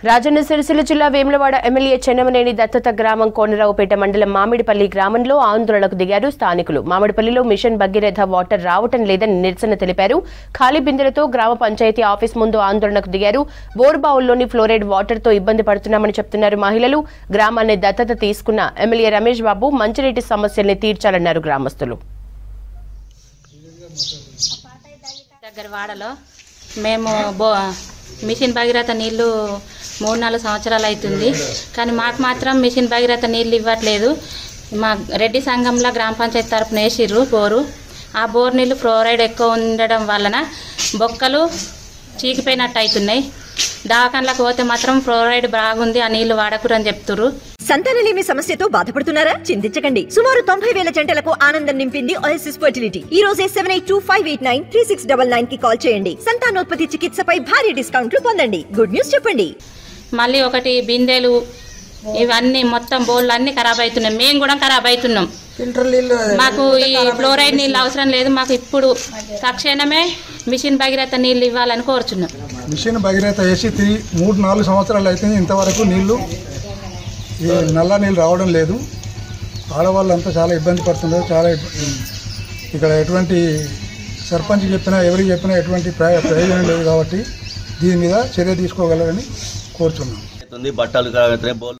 రాజన్న సిరిసిల్ల జిల్లా వేములవాడ ఎమ్మెల్యే చెన్నమనేని దత్తత గ్రామం కోనరావుపేట మండలం మామిడిపల్లి గ్రామంలో ఆందోళనకు దిగారు స్థానికులు మామిడిపల్లిలో మిషన్ భగీరథ వాటర్ రావటం లేదని నిరసన తెలిపారు ఖాళీ బిందెలతో గ్రామ పంచాయతీ ఆఫీస్ ముందు ఆందోళనకు దిగారు బోర్బావుల్లోని ఫ్లోరైడ్ వాటర్ తో ఇబ్బంది పడుతున్నామని చెప్తున్నారు మహిళలు గ్రామాన్ని దత్తత తీసుకున్న ఎమ్మెల్యే రమేష్ బాబు మంచినీటి సమస్యల్ని తీర్చాలన్నారు గ్రామస్తులు దగ్గర వాడలో మేము బో మిషన్ భగీరథ నీళ్లు మూడు నాలుగు సంవత్సరాలు అవుతుంది కానీ మాకు మాత్రం మిషన్ భగీరథ నీళ్ళు ఇవ్వట్లేదు మా రెడ్డి సంఘంలో గ్రామ పంచాయతీ తరపున వేసిర్రు బోరు ఆ బోర్ నీళ్ళు ఫ్లోరైడ్ ఎక్కువ ఉండడం వలన బొక్కలు చీకిపోయినట్టు అవుతున్నాయి దవాఖానలకు పోతే మాత్రం ఫ్లోరైడ్ బాగుంది ఆ నీళ్లు వాడకురని చెప్తుర్రు సంతానలేమి సమస్యతో బాధపడుతున్నారా చింతించకండి సుమారు తొంభై వేల జంటలకు ఆనందం నింపింది ఓఎస్ఎస్ ఫర్టిలిటీ ఈ రోజే seven eight two five eight nine three six double nine కి కాల్ చేయండి సంతానోత్పత్తి చికిత్సపై భారీ డిస్కౌంట్లు పొందండి గుడ్ న్యూస్ చెప్పండి మళ్ళీ ఒకటి బిందెలు ఇవన్నీ మొత్తం బోర్లు అన్నీ ఖరాబ్ అవుతున్నాయి మేము కూడా ఖరాబ్ అవుతున్నాం ఫిల్టర్ నీళ్ళు మాకు ఈ ఫ్లోరైడ్ నీళ్ళు అవసరం లేదు మాకు ఇప్పుడు తక్షణమే మిషన్ భగీరథ నీళ్ళు ఇవ్వాలని కోరుచున్నాం మిషన్ భగీరథ వేసి తిరిగి మూడు నాలుగు సంవత్సరాలు అయితే ఇంతవరకు నీళ్లు ఈ నల్ల నీళ్ళు రావడం లేదు ఆడవాళ్ళంతా చాలా ఇబ్బంది పడుతున్నారు చాలా ఇబ్బ- ఇక్కడ ఎటువంటి సర్పంచ్ చెప్పినా ఎవరికి చెప్పినా ఎటువంటి ప్రయ- ప్రయోజనం లేదు కాబట్టి దీని మీద చర్య తీసుకోగలరని కోరుతున్నాం అవుతుంది బట్టలు ఖరాబ్ అవుతున్నాయి బోల్